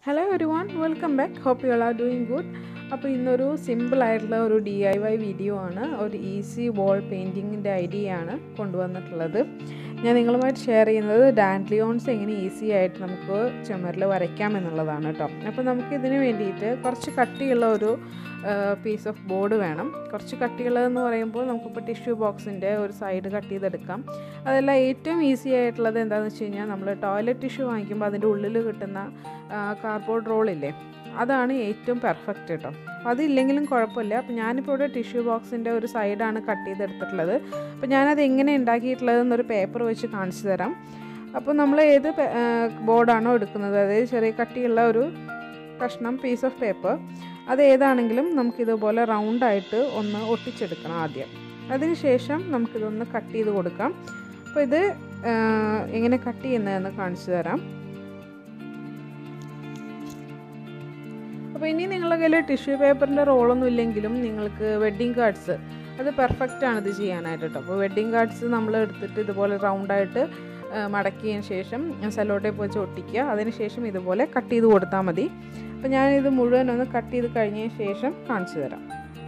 hello everyone welcome back hope you are doing good അപ്പോൾ ഇന്നൊരു simple ആയിട്ടുള്ള ഒരു ഡി ഐ വൈ വീഡിയോ ആണ് ഒരു ഈസി വോൾ പെയിൻറ്റിങ്ങിൻ്റെ ഐഡിയ ആണ് കൊണ്ടുവന്നിട്ടുള്ളത് ഞാൻ നിങ്ങളുമായിട്ട് ഷെയർ ചെയ്യുന്നത് ഡാൻഡ്ലിയോൺസ് എങ്ങനെ ഈസി ആയിട്ട് നമുക്ക് ചുമരിൽ വരയ്ക്കാം എന്നുള്ളതാണ് കേട്ടോ അപ്പോൾ നമുക്ക് ഇതിന് വേണ്ടിയിട്ട് കുറച്ച് കട്ടിയുള്ള ഒരു പീസ് ഓഫ് ബോർഡ് വേണം കുറച്ച് കട്ടിയുള്ളതെന്ന് പറയുമ്പോൾ നമുക്കിപ്പോൾ ടിഷ്യൂ ബോക്സിൻ്റെ ഒരു സൈഡ് കട്ട് ചെയ്തെടുക്കാം അതല്ല ഏറ്റവും ഈസി ആയിട്ടുള്ളത് എന്താണെന്ന് വെച്ച് കഴിഞ്ഞാൽ നമ്മൾ ടോയ്ലറ്റ് ടിഷ്യൂ വാങ്ങിക്കുമ്പോൾ അതിൻ്റെ ഉള്ളിൽ കിട്ടുന്ന കാർഡ്ബോർഡ് റോളില്ലേ അതാണ് ഏറ്റവും പെർഫെക്റ്റ് കേട്ടോ അപ്പോൾ അതില്ലെങ്കിലും കുഴപ്പമില്ല അപ്പോൾ ഞാനിപ്പോൾ ഇവിടെ ടിഷ്യൂ ബോക്സിൻ്റെ ഒരു സൈഡാണ് കട്ട് ചെയ്തെടുത്തിട്ടുള്ളത് അപ്പോൾ ഞാനത് എങ്ങനെ ഉണ്ടാക്കിയിട്ടുള്ളത് എന്നൊരു പേപ്പർ വെച്ച് കാണിച്ചു തരാം അപ്പോൾ നമ്മൾ ഏത് ബോർഡാണോ എടുക്കുന്നത് അതായത് ചെറിയ കട്ടിയുള്ള ഒരു കഷ്ണം പീസ് ഓഫ് പേപ്പർ അത് ഏതാണെങ്കിലും നമുക്കിതുപോലെ റൗണ്ടായിട്ട് ഒന്ന് ഒട്ടിച്ചെടുക്കണം ആദ്യം അതിനുശേഷം നമുക്കിതൊന്ന് കട്ട് ചെയ്ത് കൊടുക്കാം അപ്പോൾ ഇത് എങ്ങനെ കട്ട് ചെയ്യുന്നതെന്ന് കാണിച്ചു തരാം അപ്പോൾ ഇനി നിങ്ങളുടെ കയ്യിൽ ടിഷ്യൂ പേപ്പറിൻ്റെ റോളൊന്നും ഇല്ലെങ്കിലും നിങ്ങൾക്ക് വെഡ്ഡിങ് കാർഡ്സ് അത് പെർഫെക്റ്റ് ആണ് ഇത് ചെയ്യാനായിട്ട് കേട്ടോ അപ്പോൾ വെഡ്ഡിങ് കാർഡ്സ് നമ്മൾ എടുത്തിട്ട് ഇതുപോലെ റൗണ്ടായിട്ട് മടക്കിയതിന് ശേഷം സെല്ലോ ടേപ്പ് വെച്ച് ഒട്ടിക്കുക അതിന് ശേഷം ഇതുപോലെ കട്ട് ചെയ്ത് കൊടുത്താൽ മതി അപ്പോൾ ഞാനിത് മുഴുവൻ ഒന്ന് കട്ട് ചെയ്ത് കഴിഞ്ഞതിന് ശേഷം കാണിച്ചു തരാം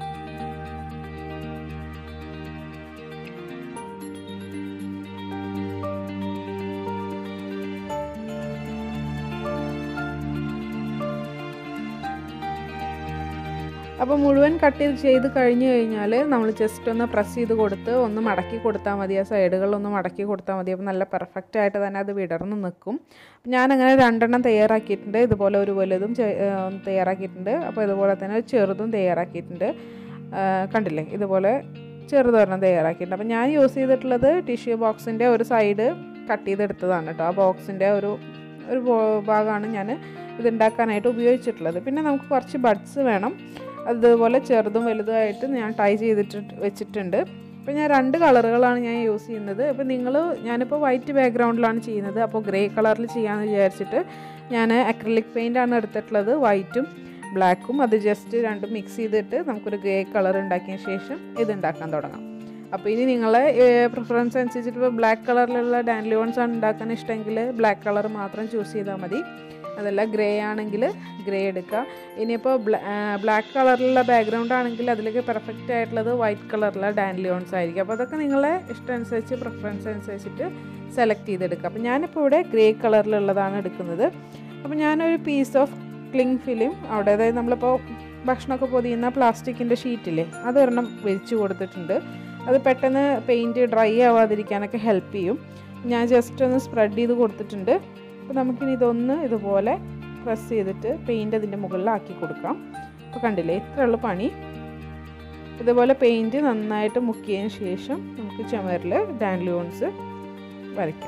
അപ്പോൾ മുഴുവൻ കട്ട് ചെയ്ത് ചെയ്ത് കഴിഞ്ഞ് കഴിഞ്ഞാൽ നമ്മൾ ജസ്റ്റ് ഒന്ന് പ്രസ് ചെയ്ത് കൊടുത്ത് ഒന്ന് മടക്കി കൊടുത്താൽ മതി ആ സൈഡുകളൊന്ന് മടക്കി കൊടുത്താൽ മതി അപ്പോൾ നല്ല പെർഫെക്റ്റ് ആയിട്ട് തന്നെ അത് വിടർന്ന് നിൽക്കും ഞാനങ്ങനെ രണ്ടെണ്ണം തയ്യാറാക്കിയിട്ടുണ്ട് ഇതുപോലെ ഒരു വലുതും തയ്യാറാക്കിയിട്ടുണ്ട് അപ്പോൾ ഇതുപോലെ തന്നെ ചെറുതും തയ്യാറാക്കിയിട്ടുണ്ട് കണ്ടില്ലേ ഇതുപോലെ ചെറുതൊരെണ്ണം തയ്യാറാക്കിയിട്ടുണ്ട് അപ്പോൾ ഞാൻ യൂസ് ചെയ്തിട്ടുള്ളത് ടിഷ്യൂ ബോക്സിൻ്റെ ഒരു സൈഡ് കട്ട് ചെയ്തെടുത്തതാണ് കേട്ടോ ആ ബോക്സിൻ്റെ ഒരു ഒരു ഭാഗമാണ് ഞാൻ ഇതുണ്ടാക്കാനായിട്ട് ഉപയോഗിച്ചിട്ടുള്ളത് പിന്നെ നമുക്ക് കുറച്ച് ബഡ്സ് വേണം അതുപോലെ ചെറുതും വലുതുമായിട്ട് ഞാൻ ടൈ ചെയ്തിട്ട് വെച്ചിട്ടുണ്ട് അപ്പോൾ ഞാൻ രണ്ട് കളറുകളാണ് ഞാൻ യൂസ് ചെയ്യുന്നത് അപ്പോൾ നിങ്ങൾ ഞാനിപ്പോൾ വൈറ്റ് ബാക്ക്ഗ്രൗണ്ടിലാണ് ചെയ്യുന്നത് അപ്പോൾ ഗ്രേ കളറിൽ ചെയ്യാമെന്ന് വിചാരിച്ചിട്ട് ഞാൻ അക്രലിക് പെയിൻ്റ് ആണ് എടുത്തിട്ടുള്ളത് വൈറ്റും ബ്ലാക്കും അത് ജസ്റ്റ് രണ്ടും മിക്സ് ചെയ്തിട്ട് നമുക്കൊരു ഗ്രേ കളർ ഉണ്ടാക്കിയ ശേഷം ഇത് ഉണ്ടാക്കാൻ തുടങ്ങാം അപ്പോൾ ഇനി നിങ്ങളെ പ്രിഫറൻസ് അനുസരിച്ചിട്ട് ഇപ്പോൾ ബ്ലാക്ക് കളറിലുള്ള ഡാൻലിയോൺസ് ആണ് ഉണ്ടാക്കാൻ ഇഷ്ടമെങ്കിൽ ബ്ലാക്ക് കളർ മാത്രം ചൂസ് ചെയ്താൽ മതി അതല്ല ഗ്രേ ആണെങ്കിൽ ഗ്രേ എടുക്കുക ഇനിയിപ്പോൾ ബ്ലാക്ക് കളറിലുള്ള ബാക്ക്ഗ്രൗണ്ട് ആണെങ്കിൽ അതിലേക്ക് പെർഫെക്റ്റ് ആയിട്ടുള്ളത് വൈറ്റ് കളറിലുള്ള ഡാൻലിയോൺസ് ആയിരിക്കും അപ്പോൾ അതൊക്കെ നിങ്ങളെ ഇഷ്ടം അനുസരിച്ച് പ്രിഫറൻസ് അനുസരിച്ചിട്ട് സെലക്ട് ചെയ്തെടുക്കുക അപ്പോൾ ഞാനിപ്പോൾ ഇവിടെ ഗ്രേ കളറിലുള്ളതാണ് എടുക്കുന്നത് അപ്പോൾ ഞാനൊരു പീസ് ഓഫ് ക്ലിങ് ഫിലിം അവിടെ അതായത് നമ്മളിപ്പോൾ ഭക്ഷണമൊക്കെ പൊതിയുന്ന പ്ലാസ്റ്റിക്കിൻ്റെ ഷീറ്റില്ലേ അതൊരെണ്ണം വെച്ച് കൊടുത്തിട്ടുണ്ട് അത് പെട്ടെന്ന് പെയിൻറ്റ് ഡ്രൈ ആവാതിരിക്കാനൊക്കെ ഹെൽപ്പ് ചെയ്യും ഞാൻ ജസ്റ്റ് ഒന്ന് സ്പ്രെഡ് ചെയ്ത് കൊടുത്തിട്ടുണ്ട് അപ്പോൾ നമുക്കിനി ഇതൊന്ന് ഇതുപോലെ പ്രസ് ചെയ്തിട്ട് പെയിൻറ്റ് അതിൻ്റെ മുകളിലാക്കി കൊടുക്കാം അപ്പോൾ കണ്ടില്ലേ ഇത്രയുള്ള പണി ഇതുപോലെ പെയിൻറ്റ് നന്നായിട്ട് മുക്കിയതിന് ശേഷം നമുക്ക് ചുമരിൽ ഡാൻലിയോൺസ് വരയ്ക്കാം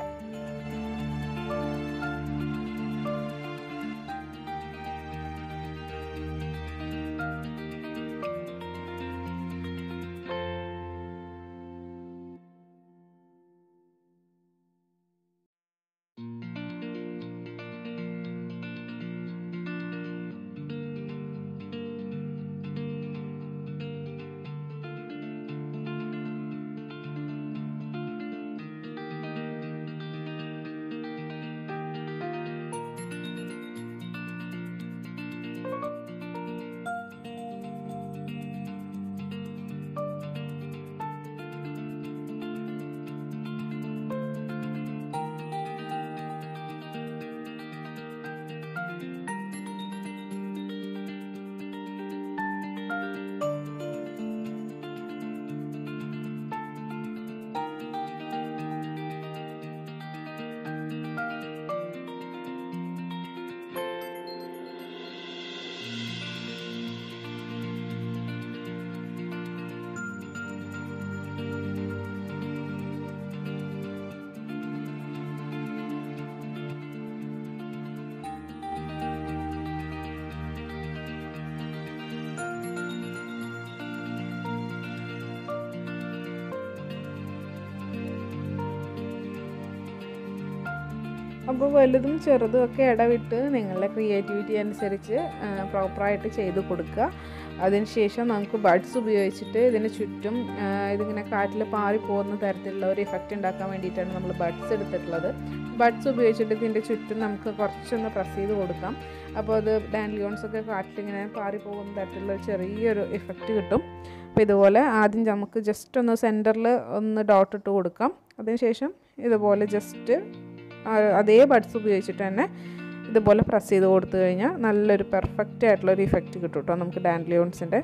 അപ്പോൾ വലുതും ചെറുതും ഒക്കെ ഇടവിട്ട് നിങ്ങളുടെ ക്രിയേറ്റിവിറ്റി അനുസരിച്ച് പ്രോപ്പറായിട്ട് ചെയ്ത് കൊടുക്കുക അതിനുശേഷം നമുക്ക് ബഡ്സ് ഉപയോഗിച്ചിട്ട് ഇതിന് ചുറ്റും ആ, ഇതിങ്ങനെ കാറ്റിൽ പാറി പോകുന്ന തരത്തിലുള്ള ഒരു ഇഫക്റ്റ് ഉണ്ടാക്കാൻ വേണ്ടിയിട്ടാണ് നമ്മൾ ബഡ്സ് എടുത്തിട്ടുള്ളത് ബഡ്സ് ഉപയോഗിച്ചിട്ട് ഇതിൻ്റെ ചുറ്റും നമുക്ക് കുറച്ചൊന്ന് പ്രസ് ചെയ്ത് കൊടുക്കാം അപ്പോൾ അത് ഡാൻലിയോൺസ് ഒക്കെ കാറ്റിലിങ്ങനെ പാറി പോകുന്ന തരത്തിലുള്ള ഒരു ചെറിയൊരു ഇഫക്റ്റ് കിട്ടും അപ്പോൾ ഇതുപോലെ ആദ്യം നമുക്ക് ജസ്റ്റ് ഒന്ന് സെൻറ്ററിൽ ഒന്ന് ഡോട്ട് ഇട്ട് കൊടുക്കാം അതിനുശേഷം ഇതുപോലെ ജസ്റ്റ് അതേ ബഡ്സ് ഉപയോഗിച്ചിട്ട് തന്നെ ഇതുപോലെ പ്രസ് ചെയ്ത് കൊടുത്തു കഴിഞ്ഞാൽ നല്ലൊരു പെർഫെക്റ്റ് ആയിട്ടുള്ള ഒരു ഇഫക്റ്റ് കിട്ടും കേട്ടോ നമുക്ക് ഡാൻലിയോൺസിൻ്റെ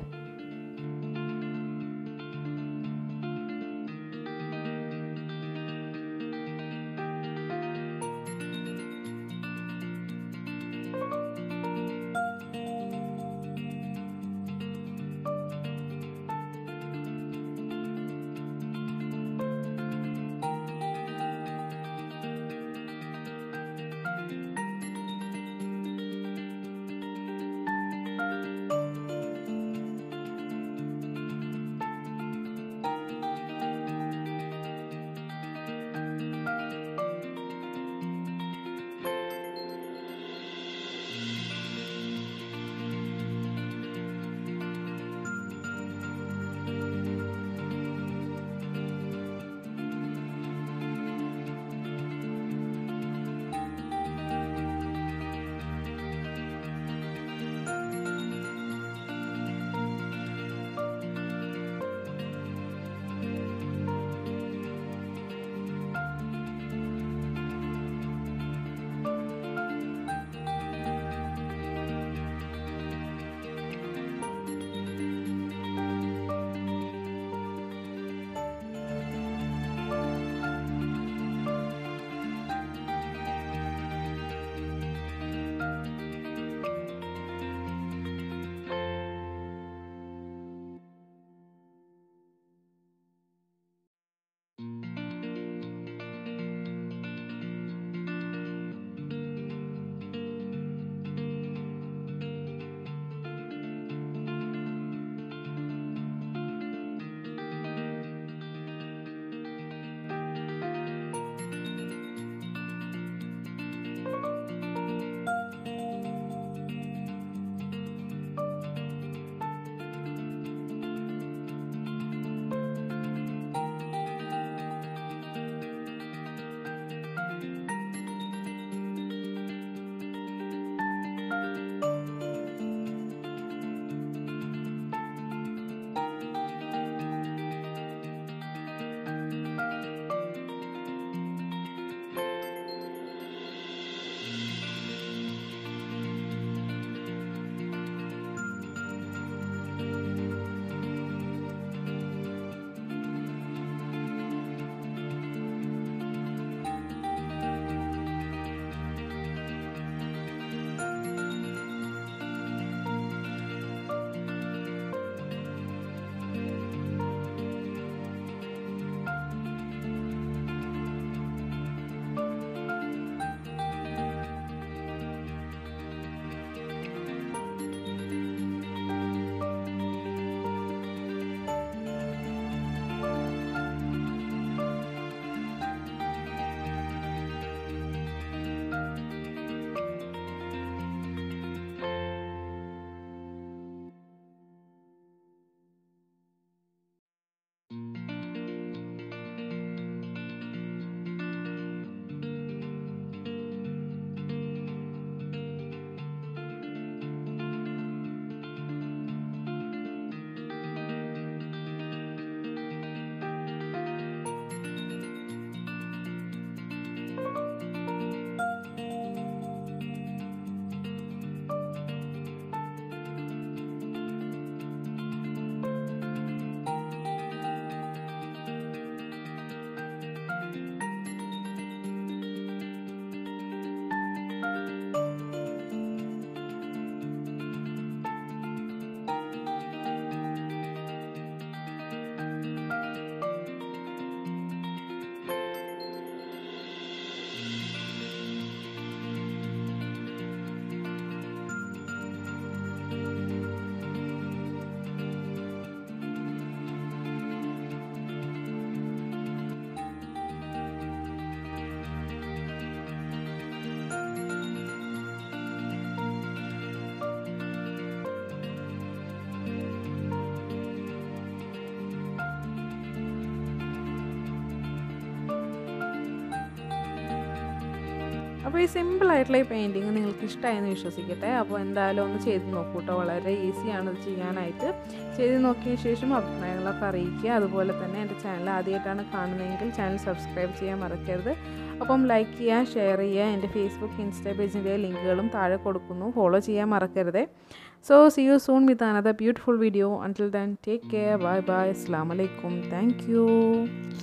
അപ്പോൾ ഈ സിമ്പിളായിട്ടുള്ള ഈ പെയിൻറ്റിങ് നിങ്ങൾക്ക് ഇഷ്ടമായെന്ന് വിശ്വസിക്കട്ടെ അപ്പോൾ എന്തായാലും ഒന്ന് ചെയ്ത് നോക്കൂ കേട്ടോ വളരെ ഈസിയാണ് ഇത് ചെയ്യാനായിട്ട് ചെയ്ത് നോക്കിയ ശേഷം അഭിപ്രായങ്ങളൊക്കെ അറിയിക്കുക അതുപോലെ തന്നെ എൻ്റെ ചാനൽ ആദ്യമായിട്ടാണ് കാണുന്നതെങ്കിൽ ചാനൽ സബ്സ്ക്രൈബ് ചെയ്യാൻ മറക്കരുത് അപ്പം ലൈക്ക് ചെയ്യുക ഷെയർ ചെയ്യുക എൻ്റെ ഫേസ്ബുക്ക് ഇൻസ്റ്റാ പേജിൻ്റെ ലിങ്കുകളും താഴെ കൊടുക്കുന്നു ഫോളോ ചെയ്യാൻ മറക്കരുത് so see you soon with another beautiful video until then take care bye bye അസ്സാം വലൈക്കും താങ്ക് യു